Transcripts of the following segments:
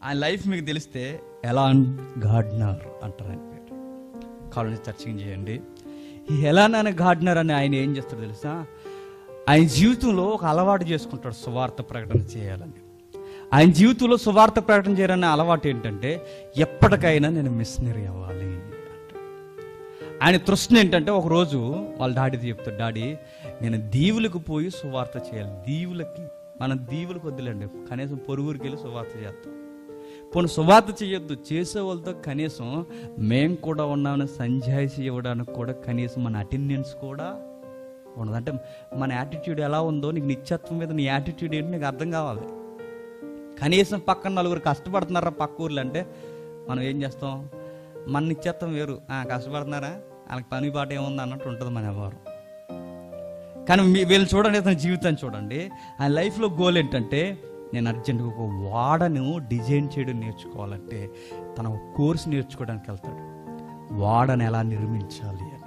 ఆయన లైఫ్ మీకు తెలిస్తే ఎలాన్ గార్డ్నర్ అంటారు ఆయన పేరు కావాలని సర్చింగ్ చేయండి ఈ ఎలాన్ అనే గార్డ్నర్ అని ఆయన ఏం చేస్తాడో తెలుసా ఆయన జీవితంలో ఒక అలవాటు చేసుకుంటాడు సువార్త ప్రకటన చేయాలని ఆయన జీవితంలో సువార్త ప్రకటన చేయాలనే అలవాటు ఏంటంటే ఎప్పటికైనా నేను మిషనరీ అవ్వాలి అంటాడు ఆయన తృష్ణ ఏంటంటే ఒకరోజు వాళ్ళ డాడీది చెప్తాడు డాడీ నేను దీవులకు పోయి సువార్త చేయాలి దీవులకి మనం దీవులకు వద్దులేండి కనీసం పొరుగురికి వెళ్ళి సువార్త చేద్దాం పోనీ సువార్త చేయొద్దు చేసే వాళ్ళతో కనీసం మేం కూడా ఉన్నామని సంజాయిషి ఇవ్వడానికి కూడా కనీసం మన అటెండెన్స్ కూడా ఉండదు అంటే మన యాటిట్యూడ్ ఎలా ఉందో నీకు నిత్యత్వం మీద నీ యాటిట్యూడ్ ఏంటి నీకు అర్థం కావాలి కనీసం పక్కన నలుగురు కష్టపడుతున్నారా పక్క ఊర్లో అంటే మనం ఏం చేస్తాం మన నిత్యత్వం వేరు "ఆ, కష్టపడుతున్నారా వాళ్ళకి పని పాట ఏముంది అన్నట్టు ఉంటుంది మన ఎవరు కానీ మీ- వీళ్ళు చూడండి అతని జీవితాన్ని చూడండి ఆయన లైఫ్లో గోల్ ఏంటంటే నేను అర్జెంటుగా ఒక వాడను డిజైన్ చేయడం నేర్చుకోవాలంటే తన ఒక కోర్స్ నేర్చుకోవడానికి వెళ్తాడు వాడను ఎలా నిర్మించాలి అని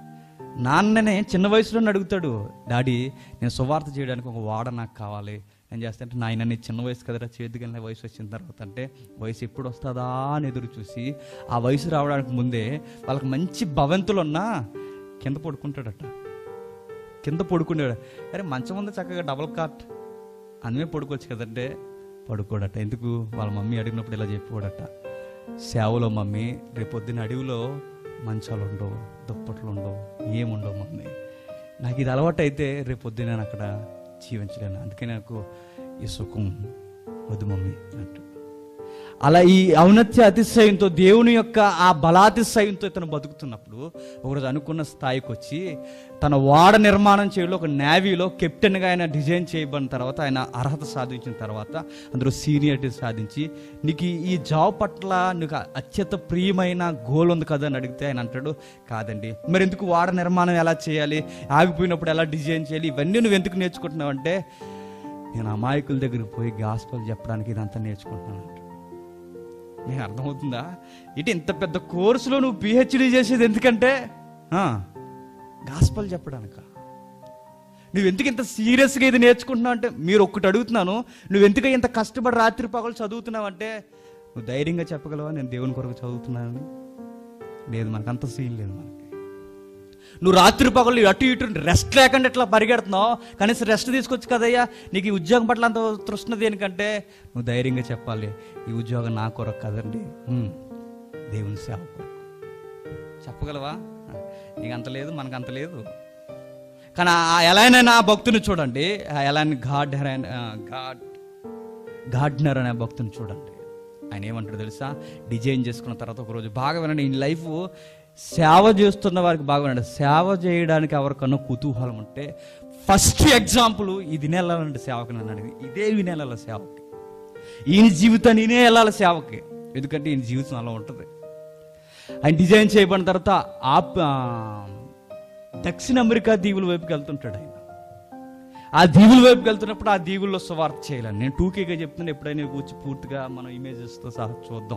నాన్ననే చిన్న వయసులోనే అడుగుతాడు డాడీ నేను సువార్త చేయడానికి ఒక వాడ నాకు కావాలి నేను చేస్తాంటే నాయన నీ చిన్న వయసు కదరా చేతికెళ్ళిన వయసు వచ్చిన తర్వాత అంటే వయసు ఎప్పుడు వస్తుందా అని ఎదురు చూసి ఆ వయసు రావడానికి ముందే వాళ్ళకి మంచి భవంతులు ఉన్నా కింద పడుకుంటాడట కింద పడుకునేవాడు అరే మంచం ఉంది చక్కగా డబల్ కాట్ అందుమే పడుకోవచ్చు కదంటే పడుకోడట ఎందుకు వాళ్ళ మమ్మీ అడిగినప్పుడు ఇలా చెప్పేవాడట సేవలో మమ్మీ రేపొద్దున అడవిలో మంచాలు ఉండవు దుప్పట్లు ఉండవు ఏముండవు మమ్మీ నాకు ఇది అలవాటు అయితే రేపొద్దున నేను అక్కడ జీవించలేను అందుకే నాకు ఈ సుఖం వద్దు మమ్మీ అంటూ అలా ఈ ఔన్నత్య అతిశయంతో దేవుని యొక్క ఆ బలాతిశయంతో ఇతను బతుకుతున్నప్పుడు ఒకరోజు అనుకున్న స్థాయికి వచ్చి తన వాడ నిర్మాణం చేయలో ఒక నేవీలో కెప్టెన్గా ఆయన డిజైన్ చేయబడిన తర్వాత ఆయన అర్హత సాధించిన తర్వాత అందులో సీనియారిటీ సాధించి నీకు ఈ- ఈ జాబ్ పట్ల నీకు అత్యంత ప్రియమైన గోల్ ఉంది కదా అని అడిగితే ఆయన అంటాడు కాదండి మరి ఎందుకు వాడ నిర్మాణం ఎలా చేయాలి ఆగిపోయినప్పుడు ఎలా డిజైన్ చేయాలి ఇవన్నీ నువ్వు ఎందుకు నేర్చుకుంటున్నావు అంటే నేను అమాయకుల దగ్గరికి పోయి గాస్పల్ చెప్పడానికి ఇదంతా నేర్చుకుంటున్నాను అంటాడు. మీకు అర్థమవుతుందా ఇటు ఇంత పెద్ద కోర్సులో నువ్వు పిహెచ్డి చేసేది ఎందుకంటే గాస్పల్ చెప్పడానిక నువ్వు ఎందుకు ఇంత సీరియస్గా ఇది నేర్చుకుంటున్నావు అంటే మీరు ఒక్కటి అడుగుతున్నాను నువ్వు ఎందుకు ఇంత కష్టపడి రాత్రి పగలు చదువుతున్నావు అంటే నువ్వు ధైర్యంగా చెప్పగలవా నేను దేవుని కొరకు చదువుతున్నానని లేదు మనకు అంత సీన్ లేదు మనకి నువ్వు రాత్రి పగలు అటు ఇటు రెస్ట్ లేకుండా ఇట్లా పరిగెడుతున్నావు కనీసం రెస్ట్ తీసుకొచ్చు కదయ్యా నీకు ఈ ఉద్యోగం పట్ల అంత తృష్ణ దేనికంటే నువ్వు ధైర్యంగా చెప్పాలి ఈ ఉద్యోగం నా కొరకు కదండి ఉమ్, దేవుని సేవ కొరకు చెప్పగలవా నీకు అంత లేదు మనకు అంత లేదు కానీ ఆ ఎలానైనా ఆ భక్తుని చూడండి ఆ ఎలాని గాడ్ గాడ్ గార్డ్నర్ అనే భక్తుని చూడండి ఆయన ఏమంటాడు తెలుసా డిజైన్ చేసుకున్న తర్వాత ఒకరోజు బాగా వినండి ఈ లైఫ్ సేవ చేస్తున్న వారికి బాగా వినండి సేవ చేయడానికి ఎవరికన్నా కుతూహలం ఉంటే ఫస్ట్ ఎగ్జాంపుల్ ఇది నెలాలండి సేవకి నన్ను అడిగి ఇదే వినేళ్ళ సేవకి ఈయన జీవితాన్ని ఈయనే వెళ్ళాలి సేవకి ఎందుకంటే ఈయన జీవితం అలా ఉంటుంది ఆయన డిజైన్ చేయబడిన తర్వాత ఆ ఆ, దక్షిణ అమెరికా దీవుల వైపుకి వెళ్తుంటాడు ఆయన ఆ దీవుల వైపుకి వెళ్తున్నప్పుడు ఆ దీవుల్లో సువార్త చేయాలని నేను టూకేగా చెప్తున్నాను ఎప్పుడైనా కూర్చి పూర్తిగా మనం ఇమేజెస్తో సహా చూద్దాం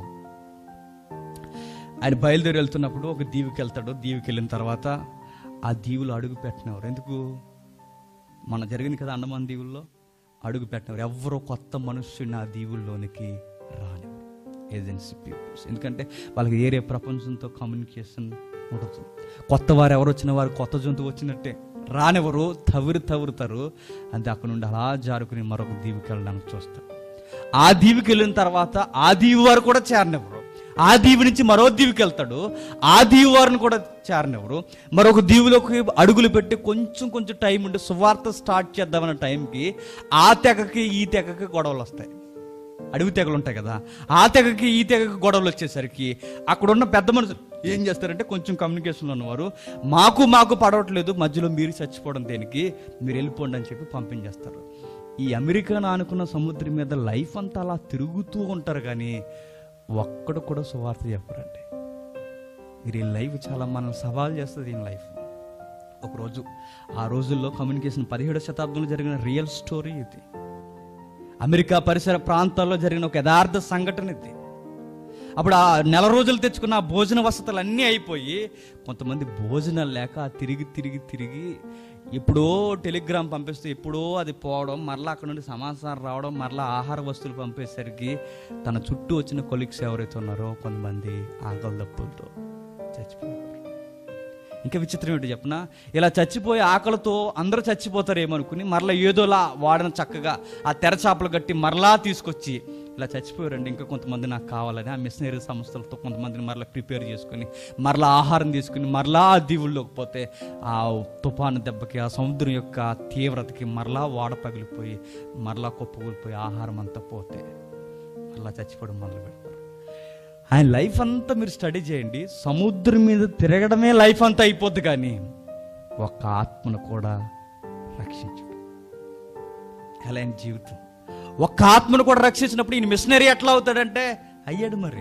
ఆయన బయలుదేరి వెళ్తున్నప్పుడు ఒక దీవికి వెళ్తాడు దీవికి వెళ్ళిన తర్వాత ఆ దీవులు అడుగు పెట్టినవారు ఎందుకు మన జరిగింది కదా అండమాన్ దీవుల్లో అడుగు పెట్టినవారు ఎవరో కొత్త మనుష్యుని ఆ దీవుల్లోనికి రానివ్వరు ఏజెన్సీ పీపుల్స్ ఎందుకంటే వాళ్ళకి ఏరే ప్రపంచంతో కమ్యూనికేషన్ ఉండదు కొత్త వారు ఎవరు వచ్చిన వారు కొత్త జంతువు వచ్చినట్టే రానివ్వరు తవిరి తవురుతారు అంతే అక్కడ నుండి అలా జారుకుని మరొక దీవికి వెళ్ళడానికి చూస్తారు ఆ దీవికి వెళ్ళిన తర్వాత ఆ దీవి వారు కూడా చేరనివ్వరు ఆ దీవి నుంచి మరో దీవికి వెళ్తాడు ఆ దీవి వారిని కూడా చేరనివ్వరు మరొక దీవిలోకి అడుగులు పెట్టి కొంచెం కొంచెం టైం ఉండి సువార్త స్టార్ట్ చేద్దామన్న టైంకి ఆ తెగకి ఈ తెగకి గొడవలు వస్తాయి అడవి తెగలు ఉంటాయి కదా ఆ తెగకి ఈ తెగకి గొడవలు వచ్చేసరికి అక్కడ ఉన్న పెద్ద మనుషులు ఏం చేస్తారంటే కొంచెం కమ్యూనికేషన్లో ఉన్నవారు మాకు మాకు పడవట్లేదు మధ్యలో మీరు చచ్చిపోవడం దేనికి మీరు వెళ్ళిపోండి అని చెప్పి పంపించేస్తారు ఈ అమెరికా ఆనుకున్న సముద్రం మీద లైఫ్ అంతా అలా తిరుగుతూ ఉంటారు కానీ ఒక్కడు కూడా సువార్త చెప్పరండి మీరు ఈ లైఫ్ చాలా మనం సవాల్ చేస్తుంది ఈ లైఫ్ ఒకరోజు ఆ రోజుల్లో కమ్యూనికేషన్ పదిహేడవ శతాబ్దంలో జరిగిన రియల్ స్టోరీ ఇది అమెరికా పరిసర ప్రాంతాల్లో జరిగిన ఒక యథార్థ సంఘటన ఇది అప్పుడు ఆ నెల రోజులు తెచ్చుకున్న ఆ భోజన వసతులు అన్నీ అయిపోయి కొంతమంది భోజనాలు లేక తిరిగి తిరిగి తిరిగి ఎప్పుడో టెలిగ్రామ్ పంపిస్తే ఎప్పుడో అది పోవడం మరలా అక్కడ నుండి సమాచారం రావడం మరలా ఆహార వస్తువులు పంపేసరికి తన చుట్టూ వచ్చిన కొలీగ్స్ ఎవరైతే ఉన్నారో కొంతమంది ఆకలి దప్పులతో చచ్చిపోయారు ఇంకా విచిత్రం ఏంటి చెప్పన ఇలా చచ్చిపోయే ఆకలితో అందరూ చచ్చిపోతారేమో అనుకుని మరలా ఏదోలా వాడని చక్కగా ఆ తెరచాపలు కట్టి మరలా తీసుకొచ్చి ఇలా చచ్చిపోయారండి ఇంకా కొంతమంది నాకు కావాలని ఆ మిషనరీ సంస్థలతో కొంతమందిని మరలా ప్రిపేర్ చేసుకుని మరలా ఆహారం తీసుకుని మరలా ఆ దీవుల్లోకి పోతే ఆ తుఫాను దెబ్బకి ఆ సముద్రం యొక్క తీవ్రతకి మరలా వాడ పగిలిపోయి మరలా కుప్పకూలిపోయి ఆహారం అంతా పోతే మరలా చచ్చిపోవడం మొదలు పెడతారు ఆయన లైఫ్ అంతా మీరు స్టడీ చేయండి సముద్రం మీద తిరగడమే లైఫ్ అంతా అయిపోద్ది కానీ ఒక్క ఆత్మను కూడా రక్షించడు ఎలా ఆయన జీవితం ఒక్క ఆత్మను కూడా రక్షించినప్పుడు ఈయన మిషనరీ ఎట్లా అవుతాడంటే అయ్యాడు మరి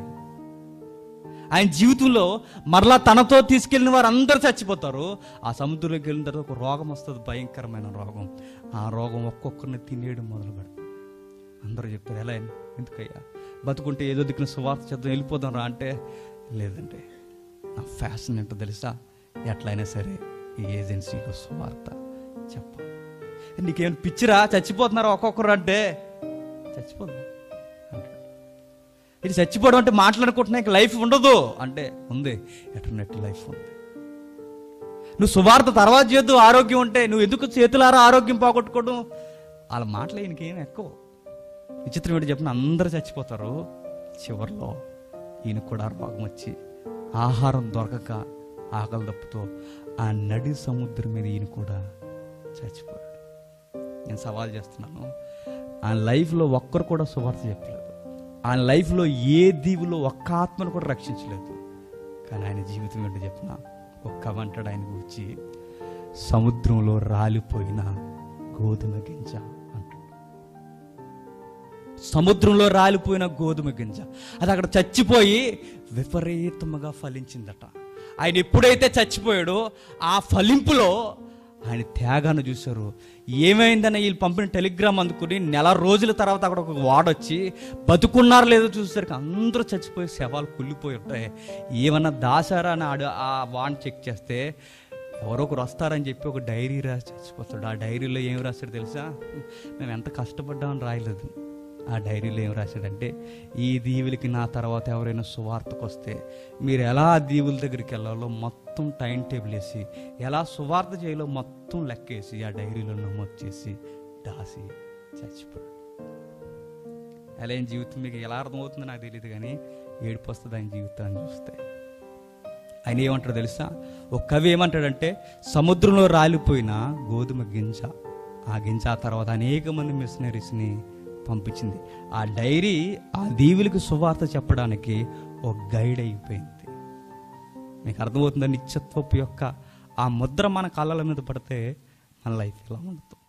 ఆయన జీవితంలో మరలా తనతో తీసుకెళ్ళిన వారు అందరూ చచ్చిపోతారు ఆ సముద్రంలోకి వెళ్ళిన తర్వాత ఒక రోగం వస్తుంది భయంకరమైన రోగం ఆ రోగం ఒక్కొక్కరిని తినేయడం మొదలు పెడతారు అందరూ చెప్తారు ఎలా అయింది? ఎందుకయ్యా బతుకుంటే ఏదో దిక్కున సువార్త చేద్దాం వెళ్ళిపోదాం రా అంటే లేదండి నా ఫ్యాషన్ ఏంటో తెలుసా ఎట్లయినా సరే ఈ ఏజెన్సీకి సువార్త చెప్పాలి నీకేమైనా పిచ్చిరా చచ్చిపోతున్నారా ఒక్కొక్కరు అంటే చచ్చిపోదాం అంటాడు ఇది చచ్చిపోవడం అంటే మాట్లాడుకుంటున్నా ఇంక లైఫ్ ఉండదు అంటే ఉంది ఎటర్నెట్ లైఫ్ ఉంది నువ్వు సువార్త తర్వాత చేద్దు ఆరోగ్యం ఉంటే నువ్వు ఎందుకు చేతులారా ఆరోగ్యం పోగొట్టుకోవడం వాళ్ళ మాటలు ఈయనకేం ఎక్కువ విచిత్రం ఏంటి చెప్పిన అందరూ చచ్చిపోతారు చివరిలో ఈయన కూడా రోగం వచ్చి ఆహారం దొరకక ఆకలి దప్పుతో ఆ నడి సముద్రం మీద ఈయన కూడా చచ్చిపోయాడు నేను సవాల్ చేస్తున్నాను ఆ లైఫ్లో ఒక్కరు కూడా సువార్త చెప్పలేదు ఆ లైఫ్లో ఏ దీవులో ఒక్క ఆత్మను కూడా రక్షించలేదు కానీ ఆయన జీవితం ఏంటో చెప్పిన ఒక్క వంటడు ఆయన గురించి సముద్రంలో రాలిపోయిన గోధుమ గింజ అంటాడు సముద్రంలో రాలిపోయిన గోధుమ గింజ అది అక్కడ చచ్చిపోయి విపరీతముగా ఫలించిందట ఆయన ఎప్పుడైతే చచ్చిపోయాడో ఆ ఫలింపులో ఆయన త్యాగాన్ని చూశారు ఏమైందని వీళ్ళు పంపిన టెలిగ్రామ్ అందుకుని నెల రోజుల తర్వాత అక్కడ ఒక వాడొచ్చి బతుకున్నారో లేదో చూసేసరికి అందరూ చచ్చిపోయి శవాలు కుళ్ళిపోయి ఉంటాయి ఏమన్నా దాసారా అని ఆడు ఆ వాడిని చెక్ చేస్తే ఎవరో ఒకరు వస్తారని చెప్పి ఒక డైరీ రాసి చచ్చిపోతాడు ఆ డైరీలో ఏం రాశాడు తెలుసా మేము ఎంత కష్టపడ్డామని రాయలేదు ఆ డైరీలో ఏం రాశాడంటే ఈ దీవులకి నా తర్వాత ఎవరైనా సువార్తకు వస్తే మీరు ఎలా ఆ దీవుల దగ్గరికి వెళ్ళాలో మొత్తం టైం టేబుల్ వేసి ఎలా సువార్త చేయాలో మొత్తం లెక్కేసి ఆ డైరీలో నమోదు చేసి దాసి చచ్చిపోయాడు అలా ఆయన జీవితం మీకు ఎలా అర్థమవుతుందో నాకు తెలియదు కానీ ఏడుపు వస్తుంది ఆయన జీవితాన్ని చూస్తే ఆయన ఏమంటాడు తెలుసా ఒక కవి ఏమంటాడంటే సముద్రంలో రాలిపోయిన గోధుమ గింజ ఆ గింజ ఆ తర్వాత అనేక మంది మిషనరీస్ని పంపించింది ఆ డైరీ ఆ దీవులకు సువార్త చెప్పడానికి ఒక గైడ్ అయిపోయింది మీకు అర్థమవుతుందా నిత్యత్వపు యొక్క ఆ ముద్ర మన కళ్ళల మీద పడితే మన లైఫ్ ఎలా ఉండదు